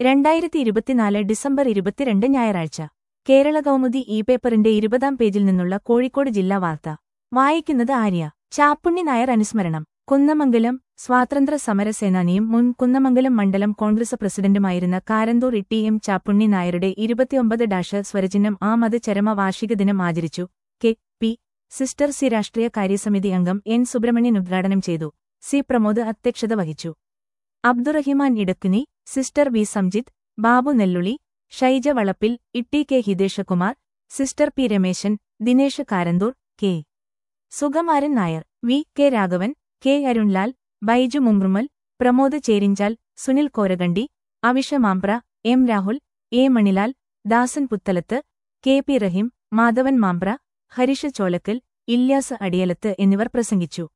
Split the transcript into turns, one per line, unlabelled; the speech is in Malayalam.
രണ്ടായിരത്തി ഇരുപത്തിനാല് ഡിസംബർ ഇരുപത്തിരണ്ട് ഞായറാഴ്ച കേരള കൗമുദി ഇ പേപ്പറിന്റെ ഇരുപതാം പേജിൽ നിന്നുള്ള കോഴിക്കോട് ജില്ലാ വാർത്ത വായിക്കുന്നത് ആര്യ ചാപ്പുണ്ണി നായർ അനുസ്മരണം കുന്നമംഗലം സ്വാതന്ത്ര്യ സമരസേനാനിയും മുൻ കുന്നമംഗലം മണ്ഡലം കോൺഗ്രസ് പ്രസിഡന്റുമായിരുന്ന Karanthur E T M Chappunni നായരുടെ ഇരുപത്തിയൊമ്പത് ഡാഷ് സ്വരചിഹ്നം ആ മത ചരമ വാർഷിക ദിനം ആചരിച്ചു കെ പി സിസ്റ്റർ സി രാഷ്ട്രീയ കാര്യസമിതി അംഗം എൻ സുബ്രഹ്മണ്യൻ ഉദ്ഘാടനം ചെയ്തു സി പ്രമോദ് അധ്യക്ഷത വഹിച്ചു Abdurahiman Edakkuni sister V Samjith Babu Nelluli Shaija Valappil Itti K Hiteshakumar sister P Rameshan Dinesh Karanthur K Sugamaran Nair V K Raghavan K Arunlal Baiju Mumrumal Pramod Cherinchal Sunil Koraganti Avisha Mampra M Rahul A Manilal Dasan Puthalath K P Raheem Madhavan Mampra Harisha Cholakkal Ilyas Adiyalath എന്നിവർ പ്രസംഗിച്ചു